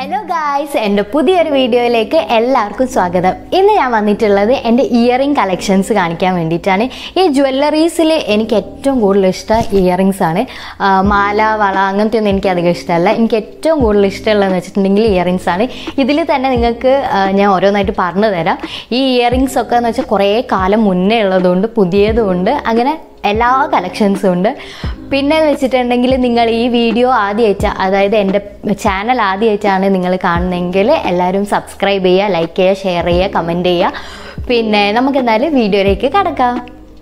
Hello guys എൻ്റെ പുതിയൊരു വീഡിയോയിലേക്ക് എല്ലാവർക്കും സ്വാഗതം ഇന്ന് ഞാൻ വന്നിട്ടുള്ളത് എൻ്റെ ഇയറിംഗ് കളക്ഷൻസ് കാണിക്കാൻ വേണ്ടിയിട്ടാണ് ഈ ജ്വല്ലറീസിൽ എനിക്ക് ഏറ്റവും കൂടുതൽ ഇഷ്ടം ഇയറിങ്സ് ആണ് ആ, മാല വള അങ്ങനത്തെ ഒന്നും എനിക്ക് അധികം ഇഷ്ടമല്ല എനിക്ക് ഏറ്റവും കൂടുതൽ ഇഷ്ടമുള്ളതെന്ന് വെച്ചിട്ടുണ്ടെങ്കിൽ ഇയറിങ്സ് ആണ് ഇതിൽ തന്നെ നിങ്ങൾക്ക് ആ, ഞാൻ ഓരോന്നായിട്ട് പറഞ്ഞു തരാം ഈ ഇയറിങ്സ് ഒക്കെ എന്ന് വെച്ചാൽ കുറേ കാലം മുന്നേ ഉള്ളതുകൊണ്ട് പുതിയതുകൊണ്ട് അങ്ങനെ എല്ലാ കളക്ഷൻസും ഉണ്ട് പിന്നെ എന്ന് വെച്ചിട്ടുണ്ടെങ്കിൽ നിങ്ങൾ ഈ വീഡിയോ ആദ്യമായിട്ട് അതായത് എൻ്റെ ചാനൽ ആദ്യമായിട്ടാണ് നിങ്ങൾ കാണുന്നതെങ്കിൽ എല്ലാവരും സബ്സ്ക്രൈബ് ചെയ്യുക ലൈക്ക് ചെയ്യുക ഷെയർ ചെയ്യുക കമൻറ്റ് ചെയ്യുക പിന്നെ നമുക്ക് എന്തായാലും വീഡിയോയിലേക്ക് കടക്കാം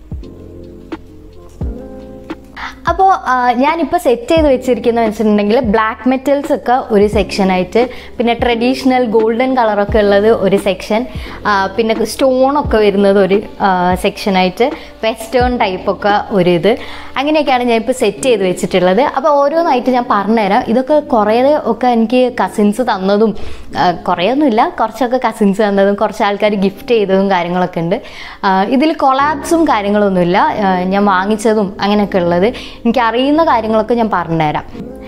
അപ്പോൾ ഞാനിപ്പോൾ സെറ്റ് ചെയ്ത് വെച്ചിരിക്കുന്നത് വെച്ചിട്ടുണ്ടെങ്കിൽ ബ്ലാക്ക് മെറ്റൽസ് ഒക്കെ ഒരു സെക്ഷനായിട്ട് പിന്നെ ട്രഡീഷണൽ ഗോൾഡൻ കളറൊക്കെ ഉള്ളത് ഒരു സെക്ഷൻ പിന്നെ സ്റ്റോണൊക്കെ വരുന്നത് ഒരു സെക്ഷനായിട്ട് വെസ്റ്റേൺ ടൈപ്പൊക്കെ ഒരു ഇത് അങ്ങനെയൊക്കെയാണ് ഞാൻ ഇപ്പോൾ സെറ്റ് ചെയ്ത് വെച്ചിട്ടുള്ളത് അപ്പോൾ ഓരോന്നായിട്ട് ഞാൻ പറഞ്ഞുതരാം ഇതൊക്കെ കുറേ ഒക്കെ എനിക്ക് കസിൻസ് തന്നതും ആ, കുറേയൊന്നുമില്ല കുറച്ചൊക്കെ കസിൻസ് തന്നതും കുറച്ച് ആൾക്കാർ ഗിഫ്റ്റ് ചെയ്തതും കാര്യങ്ങളൊക്കെ ഉണ്ട് ഇതിൽ കൊളാബ്സും കാര്യങ്ങളൊന്നുമില്ല ആ, ഞാൻ വാങ്ങിച്ചതും അങ്ങനെയൊക്കെ ഉള്ളത് എനിക്ക് അറിയുന്ന കാര്യങ്ങളൊക്കെ ഞാൻ പറഞ്ഞുതരാം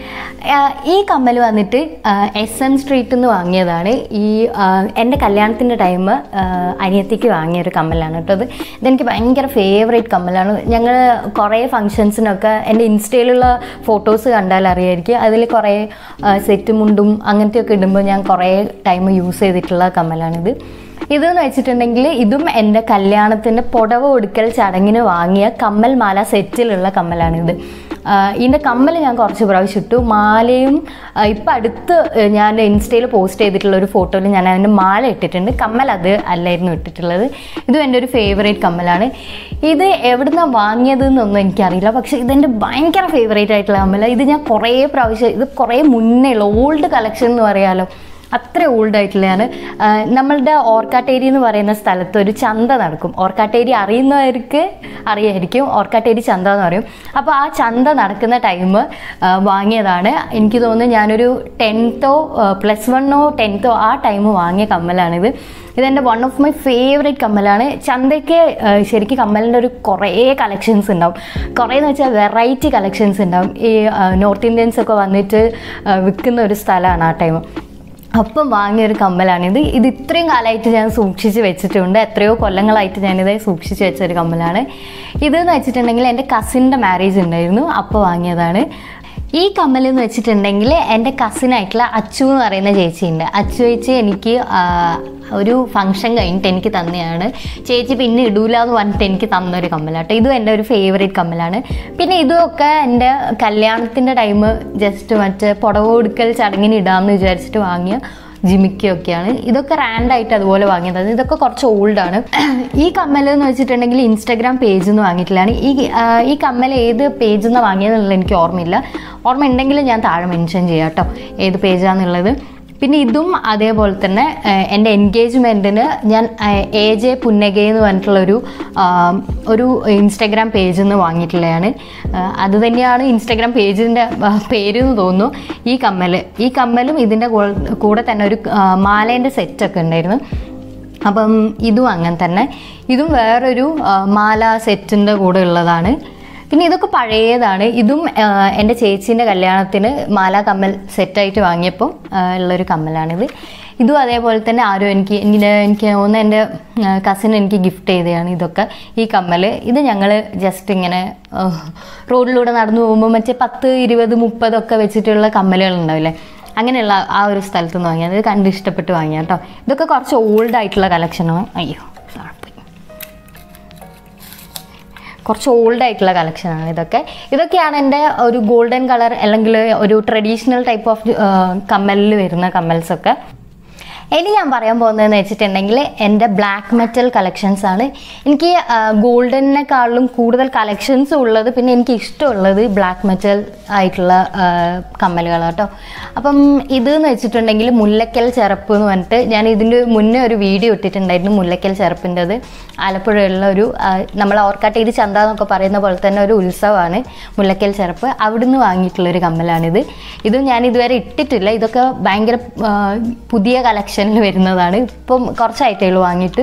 ആ, ഈ കമ്മൽ വന്നിട്ട് എസ് എം സ്ട്രീറ്റിൽ നിന്ന് വാങ്ങിയതാണ് ഈ ആ, എൻ്റെ കല്യാണത്തിൻ്റെ ടൈം അനിയത്തിക്ക് വാങ്ങിയ ഒരു കമ്മലാണ് കേട്ടോ അത് ഇതെനിക്ക് ഭയങ്കര ഫേവറേറ്റ് കമ്മലാണ് ഞങ്ങൾ കുറേ ഫങ്ഷൻസിനൊക്കെ എൻ്റെ ഇൻസ്റ്റയിലുള്ള ഫോട്ടോസ് കണ്ടാൽ അറിയായിരിക്കും അതിൽ കുറേ സെറ്റ് മുണ്ടും അങ്ങനത്തെയൊക്കെ ഇടുമ്പോൾ ഞാൻ കുറേ ടൈം യൂസ് ചെയ്തിട്ടുള്ള കമ്മലാണിത് ഇതെന്ന് വെച്ചിട്ടുണ്ടെങ്കിൽ ഇതും എൻ്റെ കല്യാണത്തിൻ്റെ പുടവ കൊടുക്കൽ ചടങ്ങിന് വാങ്ങിയ കമ്മൽ മാല സെറ്റിലുള്ള കമ്മലാണിത് ആഹ് ഇതിൻ്റെ കമ്മൽ ഞാൻ കുറച്ച് പ്രാവശ്യം ഇട്ടു മാലയും ആഹ് ഇപ്പം അടുത്ത് ഏഹ് ഞാൻ ഇൻസ്റ്റയിൽ പോസ്റ്റ് ചെയ്തിട്ടുള്ള ഒരു ഫോട്ടോയിൽ ഞാൻ അതിൻ്റെ മാല ഇട്ടിട്ടുണ്ട് കമ്മൽ അത് അല്ലായിരുന്നു ഇട്ടിട്ടുള്ളത് ഇതും എൻ്റെ ഒരു ഫേവറേറ്റ് കമ്മലാണ് ഇത് എവിടുന്നാണ് വാങ്ങിയത് എന്നൊന്നും എനിക്കറിയില്ല പക്ഷേ ഇതെൻ്റെ ഭയങ്കര ഫേവറേറ്റ് ആയിട്ടുള്ള കമ്മല ഇത് ഞാൻ കുറേ പ്രാവശ്യം ഇത് കുറേ മുന്നേ ഉള്ള ഓൾഡ് കളക്ഷൻ എന്ന് പറയാലോ അത്ര ഓൾഡ് ആയിട്ടുള്ളതാണ് ആഹ് നമ്മളുടെ ഓർക്കാട്ടേരി എന്ന് പറയുന്ന സ്ഥലത്ത് ഒരു ചന്ത നടക്കും ഓർക്കാട്ടേരി അറിയുന്നവർക്ക് അറിയായിരിക്കും ഓർക്കാട്ടേരി ചന്ത എന്ന് പറയും അപ്പോൾ ആ ചന്ത നടക്കുന്ന ടൈം വാങ്ങിയതാണ് എനിക്ക് തോന്നുന്നു ഞാനൊരു ടെൻത്തോ പ്ലസ് വണ്ണോ ടെൻത്തോ ആ ടൈം വാങ്ങിയ കമ്മലാണിത് ഇതെൻ്റെ വൺ ഓഫ് മൈ ഫേവറേറ്റ് കമ്മലാണ് ചന്തയ്ക്ക് ആഹ് ശരിക്കും കമ്മലിൻ്റെ ഒരു കുറേ കളക്ഷൻസ് ഉണ്ടാവും കുറേ എന്ന് വെച്ചാൽ വെറൈറ്റി കളക്ഷൻസ് ഉണ്ടാവും ഈ നോർത്ത് ഇന്ത്യൻസ് ഒക്കെ വന്നിട്ട് ആഹ് വിൽക്കുന്ന ഒരു സ്ഥലമാണ് ആ ടൈം അപ്പം വാങ്ങിയൊരു കമ്മലാണിത് ഇത് ഇത്രയും കാലമായിട്ട് ഞാൻ സൂക്ഷിച്ച് വെച്ചിട്ടുണ്ട് എത്രയോ കൊല്ലങ്ങളായിട്ട് ഞാനിത് സൂക്ഷിച്ച് വെച്ച ഒരു കമ്മലാണ് ഇതെന്ന് വെച്ചിട്ടുണ്ടെങ്കിൽ എൻ്റെ കസിൻ്റെ മാരേജ് ഉണ്ടായിരുന്നു അപ്പോൾ വാങ്ങിയതാണ് ഈ കമ്മൽ എന്ന് വെച്ചിട്ടുണ്ടെങ്കിൽ എൻ്റെ കസിനായിട്ടുള്ള അച്ചു എന്ന് പറയുന്ന ചേച്ചിയുണ്ട് അച്ചു ചേച്ചി എനിക്ക് ആ, ഒരു ഫംഗ്ഷൻ കഴിഞ്ഞിട്ട് എനിക്ക് തന്നെയാണ് ചേച്ചി പിന്നെ ഇടൂല എന്ന് പറഞ്ഞിട്ട് എനിക്ക് തന്നൊരു കമ്മലാട്ടോ ഇതും എൻ്റെ ഒരു ഫേവറേറ്റ് കമ്മലാണ് പിന്നെ ഇതുമൊക്കെ എൻ്റെ കല്യാണത്തിൻ്റെ ടൈം ജസ്റ്റ് മറ്റേ പുടവ കൊടുക്കൽ ചടങ്ങിന് ഇടാമെന്ന് വിചാരിച്ചിട്ട് വാങ്ങിയ ജിമിക്കൊക്കെയാണ് ഇതൊക്കെ റാൻഡായിട്ട് അതുപോലെ വാങ്ങിയതാണ് ഇതൊക്കെ കുറച്ച് ഓൾഡാണ് ഈ കമ്മൽ എന്ന് വെച്ചിട്ടുണ്ടെങ്കിൽ ഇൻസ്റ്റാഗ്രാം പേജിൽ നിന്ന് വാങ്ങിയിട്ടില്ലാണ് ഈ ആ, ഈ കമ്മൽ ഏത് പേജിൽ നിന്ന് വാങ്ങിയതെന്നുള്ള എനിക്ക് ഓർമ്മയില്ല ഓർമ്മ ഉണ്ടെങ്കിൽ ഞാൻ താഴെ മെൻഷൻ ചെയ്യാം കേട്ടോ ഏത് പേജാന്നുള്ളത് പിന്നെ ഇതും അതേപോലെ തന്നെ ഏഹ്, എൻ്റെ എൻഗേജ്മെൻറ്റിന് ഞാൻ എ ജെ പുന്നഗെ എന്ന് പറഞ്ഞിട്ടുള്ളൊരു ആം, ഒരു ഇൻസ്റ്റാഗ്രാം പേജിൽ നിന്ന് വാങ്ങിയിട്ടുള്ളതാണ് ഏഹ്, അത് തന്നെയാണ് ഇൻസ്റ്റാഗ്രാം പേജിൻ്റെ പേര് എന്ന് തോന്നുന്നു ഈ കമ്മൽ ഈ കമ്മലും ഇതിൻ്റെ കൂടെ- കൂടെ തന്നെ ഒരു ആ, മാലേൻ്റെ സെറ്റൊക്കെ ഉണ്ടായിരുന്നു അപ്പം ഇതും അങ്ങനെ തന്നെ ഇതും വേറൊരു ആ, മാല സെറ്റിൻ്റെ കൂടെ ഉള്ളതാണ് പിന്നെ ഇതൊക്കെ പഴയതാണ് ഇതും ആ, എൻ്റെ ചേച്ചീൻ്റെ കല്യാണത്തിന് മാല കമ്മൽ സെറ്റായിട്ട് വാങ്ങിയപ്പോൾ ആ, ഉള്ളൊരു കമ്മലാണിത് ഇതും അതേപോലെ തന്നെ ആരും എനിക്ക് ഇങ്ങനെ എനിക്ക് തോന്നുന്നു എൻ്റെ കസിൻ എനിക്ക് ഗിഫ്റ്റ് ചെയ്തതാണ് ഇതൊക്കെ ഈ കമ്മൽ ഇത് ഞങ്ങൾ ജസ്റ്റ് ഇങ്ങനെ ആ, റോഡിലൂടെ നടന്നു പോകുമ്പോൾ മറ്റേ പത്ത് ഇരുപത് മുപ്പതൊക്കെ വെച്ചിട്ടുള്ള കമ്മലുകൾ ഉണ്ടാവില്ലേ അങ്ങനെയുള്ള ആ ഒരു സ്ഥലത്ത് നിന്ന് വാങ്ങിയത് ഇത് കണ്ട് ഇഷ്ടപ്പെട്ട് വാങ്ങിയ കേട്ടോ ഇതൊക്കെ കുറച്ച് ഓൾഡ് ആയിട്ടുള്ള കളക്ഷനാണ് അയ്യോ താഴെ പോയി. കുറച്ച് ഓൾഡ് ആയിട്ടുള്ള കളക്ഷനാണ് ഇതൊക്കെ ഇതൊക്കെയാണ് എൻ്റെ ഒരു ഗോൾഡൻ കളർ അല്ലെങ്കിൽ ഒരു ട്രഡീഷണൽ ടൈപ്പ് ഓഫ് കമ്മലിൽ വരുന്ന കമ്മൽസൊക്കെ ഇനി ഞാൻ പറയാൻ പോകുന്നതെന്ന് വെച്ചിട്ടുണ്ടെങ്കിൽ എൻ്റെ ബ്ലാക്ക് മെറ്റൽ കളക്ഷൻസ് ആണ് എനിക്ക് ഗോൾഡനേക്കാളും കൂടുതൽ കളക്ഷൻസ് ഉള്ളത് പിന്നെ എനിക്ക് ഇഷ്ടമുള്ളത് ബ്ലാക്ക് മെറ്റൽ ആയിട്ടുള്ള കമ്മലുകൾ കേട്ടോ അപ്പം ഇതെന്ന് വെച്ചിട്ടുണ്ടെങ്കിൽ മുല്ലക്കൽ ചെറുപ്പ് എന്ന് പറഞ്ഞിട്ട് ഞാൻ ഇതിൻ്റെ മുന്നേ ഒരു വീഡിയോ ഇട്ടിട്ടുണ്ടായിരുന്നു മുല്ലക്കൽ ചെറുപ്പിൻ്റെത് ആലപ്പുഴയുള്ള ഒരു ആ, നമ്മൾ ഓർക്കാട്ടേരി ചന്ത എന്നൊക്കെ പറയുന്ന പോലെ തന്നെ ഒരു ഉത്സവമാണ് മുല്ലക്കൽ ചെറുപ്പ് അവിടുന്ന് വാങ്ങിയിട്ടുള്ളൊരു കമ്മലാണിത് ഇതും ഞാൻ ഇതുവരെ ഇട്ടിട്ടില്ല ഇതൊക്കെ ഭയങ്കര ആ, പുതിയ കളക്ഷനിൽ വരുന്നതാണ് ഇപ്പം കുറച്ചായിട്ടേ ഉള്ളൂ വാങ്ങിയിട്ട്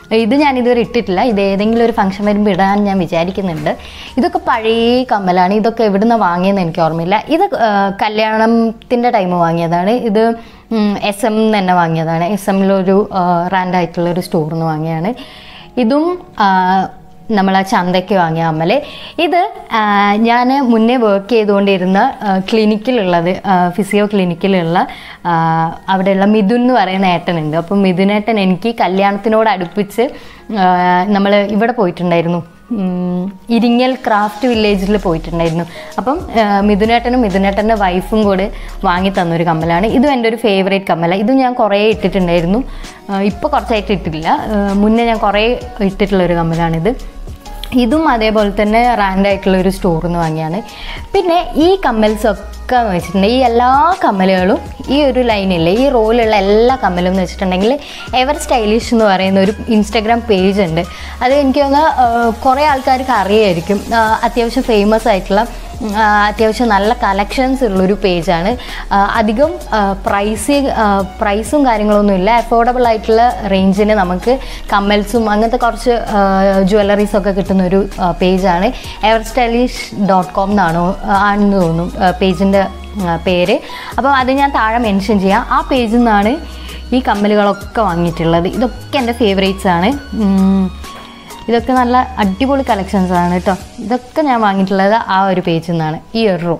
ഇത് ഞാൻ ഇതുവരെ ഇട്ടിട്ടില്ല ഇത് ഏതെങ്കിലും ഒരു ഫംഗ്ഷൻ വരുമ്പോൾ ഇടാൻ ഞാൻ വിചാരിക്കുന്നുണ്ട് ഇതൊക്കെ പഴയ കമ്മലാണ് ഇതൊക്കെ എവിടുന്ന് വാങ്ങിയെന്ന് എനിക്ക് ഓർമ്മയില്ല ഇത് ആ, കല്യാണത്തിൻ്റെ ടൈം വാങ്ങിയതാണ് ഇത് എസ് എം തന്നെ വാങ്ങിയതാണ് എസ് എമ്മിലൊരു റാൻഡായിട്ടുള്ള ഒരു സ്റ്റോറിൽ നിന്ന് വാങ്ങിയാണ് ഇതും ആ, നമ്മളെ ചന്തയ്ക്ക് വാങ്ങിയ അമ്മല് ഇത് ഞാൻ മുന്നേ വർക്ക് ചെയ്തുകൊണ്ടിരുന്ന ആ, ക്ലിനിക്കിലുള്ളത് ആ, ഫിസിയോ ക്ലിനിക്കിലുള്ള ആ, അവിടെയുള്ള മിഥുൻ എന്ന് പറയുന്ന ഏട്ടനുണ്ട് അപ്പം മിഥുനേട്ടൻ എനിക്ക് കല്യാണത്തിനോട് അടുപ്പിച്ച് നമ്മൾ ഇവിടെ പോയിട്ടുണ്ടായിരുന്നു ഉം, ഇരിങ്ങൽ ക്രാഫ്റ്റ് വില്ലേജിൽ പോയിട്ടുണ്ടായിരുന്നു അപ്പം ആ, മിഥുനേട്ടനും മിഥുനേട്ടൻ്റെ വൈഫും കൂടെ വാങ്ങി തന്നൊരു കമ്മലാണ് ഇതും എൻ്റെ ഒരു ഫേവറേറ്റ് കമ്മലാണ് ഇതും ഞാൻ കുറേ ഇട്ടിട്ടുണ്ടായിരുന്നു ഇപ്പോൾ കുറച്ചായിട്ട് ഇട്ടിട്ടില്ല ആ, മുന്നേ ഞാൻ കുറേ ഇട്ടിട്ടുള്ള ഒരു കമ്മലാണിത് ഇതും അതേപോലെ തന്നെ റാൻഡ് ആയിട്ടുള്ള ഒരു സ്റ്റോറിൽ നിന്ന് വാങ്ങിയാണ് പിന്നെ ഈ കമ്മൽസ് ഒക്കെ എന്ന് വെച്ചിട്ടുണ്ടെങ്കിൽ ഈ എല്ലാ കമ്മലുകളും ഈ ഒരു ലൈനില്ലേ ഈ റോയിലുള്ള എല്ലാ കമ്മലും എന്ന് വെച്ചിട്ടുണ്ടെങ്കിൽ എവർ സ്റ്റൈലിഷ് എന്ന് പറയുന്ന ഒരു ഇൻസ്റ്റാഗ്രാം പേജ് ഉണ്ട് അത് എനിക്ക് തോന്നുന്നു കുറേ ആൾക്കാർക്ക് അറിയായിരിക്കും ആ, അത്യാവശ്യം ഫേമസ് ആയിട്ടുള്ള ആ, അത്യാവശ്യം നല്ല കളക്ഷൻസ് ഉള്ളൊരു പേജാണ് ആ, അധികം പ്രൈസ് പ്രൈസും കാര്യങ്ങളൊന്നും ഇല്ല അഫോർഡബിൾ ആയിട്ടുള്ള റേഞ്ചിന് നമുക്ക് കമ്മൽസും അങ്ങനത്തെ കുറച്ച് ജ്വല്ലറീസ് ഒക്കെ കിട്ടുന്ന ഒരു പേജാണ് എവർ സ്റ്റൈലിഷ് ഡോട്ട് കോം എന്നാണോ ആണെന്ന് തോന്നുന്നു പേജിൻ്റെ പേര് അപ്പോൾ അത് ഞാൻ താഴെ മെൻഷൻ ചെയ്യാം ആ പേജിൽ നിന്നാണ് ഈ കമ്മലുകളൊക്കെ വാങ്ങിയിട്ടുള്ളത് ഇതൊക്കെ എൻ്റെ ഫേവറേറ്റ്സ് ആണ് ഉം. ഇതൊക്കെ നല്ല അടിപൊളി കളക്ഷൻസ് ആണ് കേട്ടോ ഇതൊക്കെ ഞാൻ വാങ്ങിയിട്ടുള്ളത് ആ ഒരു പേജിൽ നിന്നാണ് ഈ ഒരു റൂം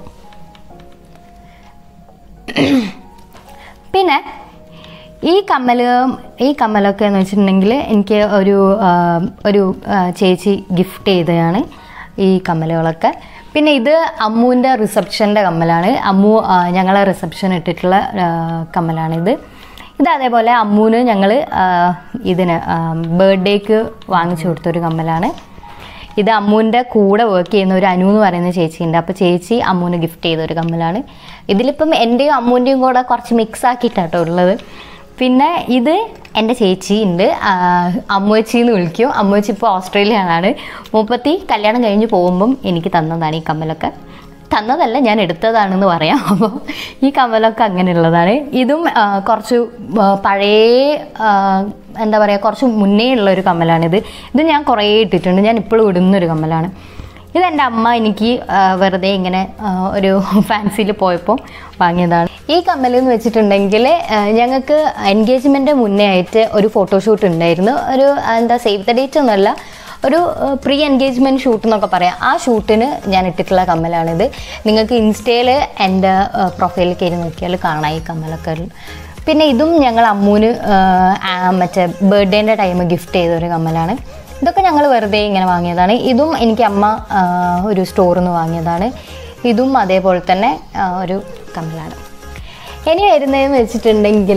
പിന്നെ ഈ കമ്മല് ഈ കമ്മലൊക്കെ എന്ന് വെച്ചിട്ടുണ്ടെങ്കിൽ എനിക്ക് ഒരു ആ, ഒരു ആ, ചേച്ചി ഗിഫ്റ്റ് ചെയ്തതാണ് ഈ കമ്മലുകളൊക്കെ പിന്നെ ഇത് അമ്മുവിൻ്റെ റിസപ്ഷൻ്റെ കമ്മലാണ് അമ്മു ആ, ഞങ്ങളെ റിസപ്ഷൻ ഇട്ടിട്ടുള്ള ആ, കമ്മലാണിത് ഇത് അതേപോലെ അമ്മൂന് ഞങ്ങൾ ഇതിന് ബർത്ത്ഡേക്ക് വാങ്ങിച്ചു കൊടുത്തൊരു കമ്മലാണ് ഇത് അമ്മൂൻ്റെ കൂടെ വർക്ക് ചെയ്യുന്ന ഒരു അനു എന്ന് പറയുന്ന ചേച്ചിയുണ്ട് അപ്പോൾ ചേച്ചി അമ്മൂന് ഗിഫ്റ്റ് ചെയ്ത ഒരു കമ്മലാണ് ഇതിലിപ്പം എൻ്റെയും അമ്മൂൻ്റെയും കൂടെ കുറച്ച് മിക്സ് ആക്കിയിട്ടാട്ടോ ഉള്ളത് പിന്നെ ഇത് എൻ്റെ ചേച്ചി ഉണ്ട് അമ്മച്ചി എന്ന് വിളിക്കും അമ്മച്ചി ഇപ്പോൾ ഓസ്ട്രേലിയയിലാണ് മുപ്പത്തി കല്യാണം കഴിഞ്ഞ് പോകുമ്പം എനിക്ക് തന്നതാണ് ഈ കമ്മലൊക്കെ തന്നതല്ല ഞാൻ എടുത്തതാണെന്ന് പറയാം അപ്പോൾ ഈ കമ്മലൊക്കെ അങ്ങനെയുള്ളതാണ് ഇതും ആ, കുറച്ച് ആ, പഴയ ആ, എന്താ പറയുക കുറച്ച് മുന്നേ ഉള്ള ഒരു കമ്മലാണിത് ഇത് ഞാൻ കുറേ ഇട്ടിട്ടുണ്ട് ഞാൻ ഇപ്പോഴും ഇടുന്നൊരു കമ്മലാണ് ഇതെൻ്റെ അമ്മ എനിക്ക് ആ, വെറുതെ ഇങ്ങനെ ആ, ഒരു ഫാൻസിയിൽ പോയപ്പോൾ വാങ്ങിയതാണ് ഈ കമ്മൽ എന്ന് വെച്ചിട്ടുണ്ടെങ്കിൽ ഞങ്ങൾക്ക് എൻഗേജ്മെൻ്റ് മുന്നേ ആയിട്ട് ഒരു ഫോട്ടോഷൂട്ട് ഉണ്ടായിരുന്നു ഒരു ആ, എന്താ സേവ് ദ ഡേറ്റ് ഒന്നുമല്ല ഒരു പ്രീ എൻഗേജ്മെൻറ്റ് ഷൂട്ട് എന്നൊക്കെ പറയാം ആ ഷൂട്ടിന് ഞാൻ ഇട്ടിട്ടുള്ള കമ്മലാണിത് നിങ്ങൾക്ക് ഇൻസ്റ്റയിൽ എൻ്റെ പ്രൊഫൈലിൽ കയറി നോക്കിയാൽ കാണാം ഈ കമ്മലൊക്കെ പിന്നെ ഇതും ഞങ്ങൾ അമ്മൂന് ആ, ആ, മറ്റേ ബർത്ത്ഡേൻ്റെ ടൈം ഗിഫ്റ്റ് ചെയ്ത ഒരു കമ്മലാണ് ഇതൊക്കെ ഞങ്ങൾ വെറുതെ ഇങ്ങനെ വാങ്ങിയതാണ് ഇതും എനിക്ക് അമ്മ ആ, ഒരു സ്റ്റോറിൽ നിന്ന് വാങ്ങിയതാണ് ഇതും അതേപോലെ തന്നെ ആ, ഒരു കമ്മലാണ് ഇനി വരുന്നതെന്ന് വെച്ചിട്ടുണ്ടെങ്കിൽ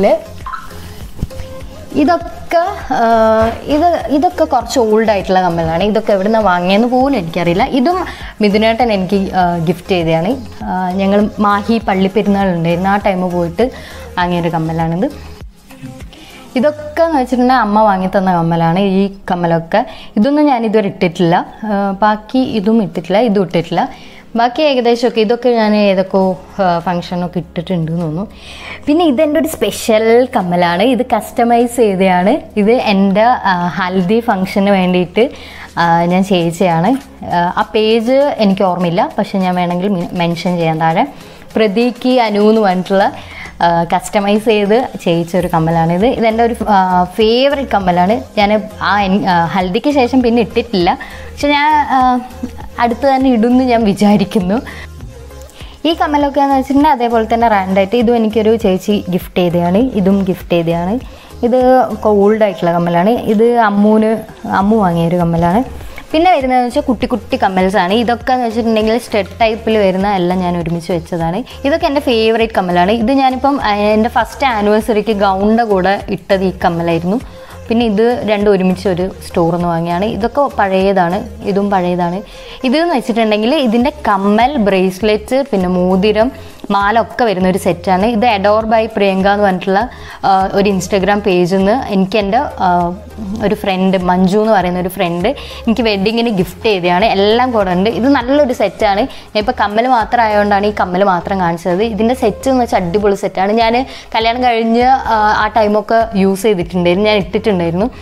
ഇതൊക്കെ ആ, ഇത് ഇതൊക്കെ കുറച്ച് ഓൾഡ് ആയിട്ടുള്ള കമ്മലാണ് ഇതൊക്കെ എവിടെ നിന്ന് വാങ്ങിയെന്ന് പോലും എനിക്കറിയില്ല ഇതും മിഥുനേട്ടൻ എനിക്ക് ഗിഫ്റ്റ് ചെയ്തതാണ് ഞങ്ങൾ മാഹി പള്ളിപ്പെരുന്നാൾ ഉണ്ടായിരുന്നു ആ ടൈം പോയിട്ട് വാങ്ങിയൊരു കമ്മലാണിത് ഇതൊക്കെ എന്ന് വെച്ചിട്ടുണ്ടെങ്കിൽ അമ്മ വാങ്ങി തന്ന കമ്മലാണ് ഈ കമ്മലൊക്കെ ഇതൊന്നും ഞാൻ ഇതുവരെ ഇട്ടിട്ടില്ല ആ, ബാക്കി ഇതും ഇട്ടിട്ടില്ല ഇതും ഇട്ടിട്ടില്ല ബാക്കി ഏകദേശമൊക്കെ ഇതൊക്കെ ഞാൻ ഏതൊക്കെ ഫങ്ഷനൊക്കെ ഇട്ടിട്ടുണ്ട് എന്ന് തോന്നുന്നു പിന്നെ ഇതെൻ്റെ ഒരു സ്പെഷ്യൽ കമ്മലാണ് ഇത് കസ്റ്റമൈസ് ചെയ്തതാണ് ഇത് എൻ്റെ ആ, ഹൽദി ഫങ്ഷന് വേണ്ടിയിട്ട് ആ, ഞാൻ ചെയ്യിച്ചതാണ് ആ, ആ പേജ് എനിക്ക് ഓർമ്മയില്ല പക്ഷെ ഞാൻ വേണമെങ്കിൽ മെൻഷൻ ചെയ്യാൻ താഴെ പ്രതീക്ക് അനു എന്ന് പറഞ്ഞിട്ടുള്ള കസ്റ്റമൈസ് ചെയ്ത് ചെയ്യിച്ച ഒരു കമ്മലാണിത് ഇതെൻ്റെ ഒരു ഫേവറേറ്റ് കമ്മലാണ് ഞാൻ ആ എൻ- ആ, ഹൽദിക്ക് ശേഷം പിന്നെ ഇട്ടിട്ടില്ല പക്ഷെ ഞാൻ ആ, അടുത്ത് തന്നെ ഇടുമെന്ന് ഞാൻ വിചാരിക്കുന്നു ഈ കമ്മലൊക്കെ എന്ന് വെച്ചിട്ടുണ്ടെങ്കിൽ അതേപോലെ തന്നെ റാൻഡായിട്ട് ഇതും എനിക്കൊരു ചേച്ചി ഗിഫ്റ്റ് ചെയ്തതാണ് ഇതും ഗിഫ്റ്റ് ചെയ്തതാണ് ഇത് ഓൾഡ് ആയിട്ടുള്ള കമ്മലാണ് ഇത് അമ്മൂന് അമ്മു വാങ്ങിയ ഒരു കമ്മലാണ് പിന്നെ വരുന്നതെന്ന് വെച്ചാൽ കുട്ടി കുട്ടി കമ്മൽസ് ആണ് ഇതൊക്കെ എന്ന് വെച്ചിട്ടുണ്ടെങ്കിൽ സ്റ്റെഡ് ടൈപ്പിൽ വരുന്ന എല്ലാം ഞാൻ ഒരുമിച്ച് വെച്ചതാണ് ഇതൊക്കെ എൻ്റെ ഫേവറേറ്റ് കമ്മലാണ് ഇത് ഞാനിപ്പം ആ, എൻ്റെ ഫസ്റ്റ് ആനിവേഴ്സറിക്ക് ഗൗണിൻ്റെ കൂടെ ഇട്ടത് ഈ കമ്മലായിരുന്നു പിന്നെ ഇത് രണ്ടും ഒരുമിച്ച് ഒരു സ്റ്റോറിൽ നിന്ന് വാങ്ങിയാണ് ഇതൊക്കെ പഴയതാണ് ഇതും പഴയതാണ് ഇതെന്ന് വെച്ചിട്ടുണ്ടെങ്കിൽ ഇതിൻ്റെ കമ്മൽ ബ്രേസ്ലെറ്റ് പിന്നെ മോതിരം മാല ഒക്കെ വരുന്ന ഒരു സെറ്റാണ് ഇത് എഡോർ ബൈ പ്രിയങ്ക എന്ന് പറഞ്ഞിട്ടുള്ള ആ, ഒരു ഇൻസ്റ്റഗ്രാം പേജിൽ നിന്ന് എനിക്ക് എൻ്റെ ആ, ഒരു ഫ്രണ്ട് മഞ്ജു എന്ന് പറയുന്ന ഒരു ഫ്രണ്ട് എനിക്ക് വെഡ്ഡിങ്ങിന് ഗിഫ്റ്റ് ചെയ്തതാണ് എല്ലാം കൂടെ ഉണ്ട് ഇത് നല്ലൊരു സെറ്റാണ് ഞാൻ ഇപ്പോൾ കമ്മൽ മാത്രം ആയതുകൊണ്ടാണ് ഈ കമ്മൽ മാത്രം കാണിച്ചത് ഇതിൻ്റെ സെറ്റ് എന്ന് വെച്ചാൽ അടിപൊളി സെറ്റാണ് ഞാൻ കല്യാണം കഴിഞ്ഞ് ആ, ആ ടൈമൊക്കെ യൂസ് ചെയ്തിട്ടുണ്ടായിരുന്നു ഞാൻ ഇട്ടിട്ടുണ്ടായിരുന്നു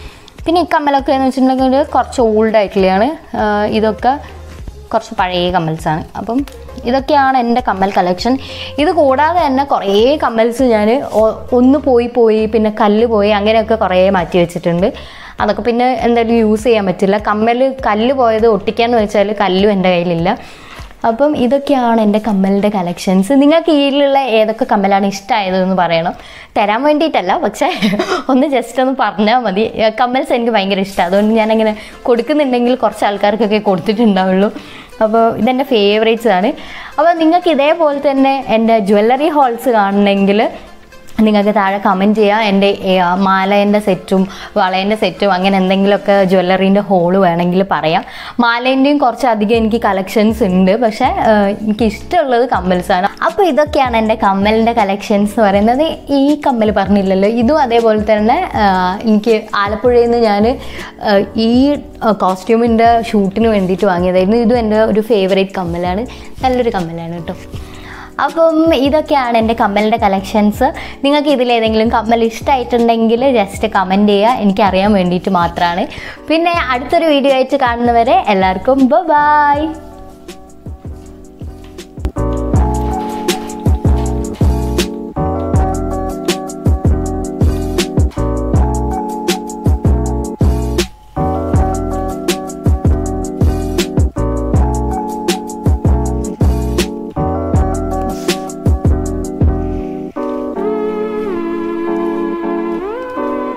പിന്നെ ഈ കമ്മലൊക്കെ എന്ന് വെച്ചിട്ടുണ്ടെങ്കിൽ കുറച്ച് ഓൾഡ് ആയിട്ടുള്ളതാണ് ആഹ് ഇതൊക്കെ കുറച്ച് പഴയ കമ്മൽസാണ് അപ്പം ഇതൊക്കെയാണ് എൻ്റെ കമ്മൽ കളക്ഷൻ ഇത് കൂടാതെ തന്നെ കുറേ കമ്മൽസ് ഞാൻ ഒന്ന് പോയി പോയി പിന്നെ കല്ല് പോയി അങ്ങനെയൊക്കെ കുറേ മാറ്റി വെച്ചിട്ടുണ്ട് അതൊക്കെ പിന്നെ എന്തായാലും യൂസ് ചെയ്യാൻ പറ്റില്ല കമ്മൽ കല്ല് പോയത് ഒട്ടിക്കാന്ന് വെച്ചാൽ കല്ലും എൻ്റെ കയ്യിലില്ല അപ്പം ഇതൊക്കെയാണ് എൻ്റെ കമ്മലിൻ്റെ കളക്ഷൻസ് നിങ്ങൾക്ക് ഇതിലുള്ള ഏതൊക്കെ കമ്മലാണ് ഇഷ്ടമായതെന്ന് പറയണം തരാൻ വേണ്ടിയിട്ടല്ല പക്ഷേ ഒന്ന് ജസ്റ്റ് ഒന്ന് പറഞ്ഞാൽ മതി ഏ, കമ്മൽസ് എനിക്ക് ഭയങ്കര ഇഷ്ടമാണ് അതുകൊണ്ട് ഞാനങ്ങനെ കൊടുക്കുന്നുണ്ടെങ്കിൽ കുറച്ച് ആൾക്കാർക്കൊക്കെ കൊടുത്തിട്ടുണ്ടാവുള്ളൂ അപ്പോൾ ഇതെൻ്റെ ഫേവറേറ്റ്സ് ആണ് അപ്പോൾ നിങ്ങൾക്ക് ഇതേപോലെ തന്നെ എൻ്റെ ജ്വല്ലറി ഹോൾസ് കാണണമെങ്കിൽ നിങ്ങൾക്ക് താഴെ കമൻറ്റ് ചെയ്യുക എൻ്റെ മാലേൻ്റെ സെറ്റും വളേൻ്റെ സെറ്റും അങ്ങനെ എന്തെങ്കിലുമൊക്കെ ജ്വല്ലറീൻ്റെ ഹോള് വേണമെങ്കിൽ പറയാം മാലേൻ്റെയും കുറച്ചധികം എനിക്ക് കളക്ഷൻസ് ഉണ്ട് പക്ഷേ ഏഹ്, എനിക്ക് ഇഷ്ടമുള്ളത് കമ്മൽസാണ് അപ്പോൾ ഇതൊക്കെയാണ് എൻ്റെ കമ്മലിൻ്റെ കളക്ഷൻസ് എന്ന് പറയുന്നത് ഈ കമ്മൽ പറഞ്ഞില്ലല്ലോ ഇതും അതേപോലെ തന്നെ ഏഹ്, എനിക്ക് ആലപ്പുഴയിൽ നിന്ന് ഞാൻ ഈ കോസ്റ്റ്യൂമിൻ്റെ ഷൂട്ടിന് വേണ്ടിയിട്ട് വാങ്ങിയതായിരുന്നു ഇതും എൻ്റെ ഒരു ഫേവറേറ്റ് കമ്മലാണ് നല്ലൊരു കമ്മലാണ് കേട്ടോ അപ്പം ഇതൊക്കെയാണ് എൻ്റെ കമ്മലിൻ്റെ കളക്ഷൻസ് നിങ്ങൾക്ക് ഇതിലേതെങ്കിലും കമ്മൽ ഇഷ്ടമായിട്ടുണ്ടെങ്കിൽ ജസ്റ്റ് കമൻറ്റ് ചെയ്യുക എനിക്കറിയാൻ വേണ്ടിയിട്ട് മാത്രമാണ് പിന്നെ അടുത്തൊരു വീഡിയോ ആയിട്ട് കാണുന്നവരെ എല്ലാവർക്കും ബൈ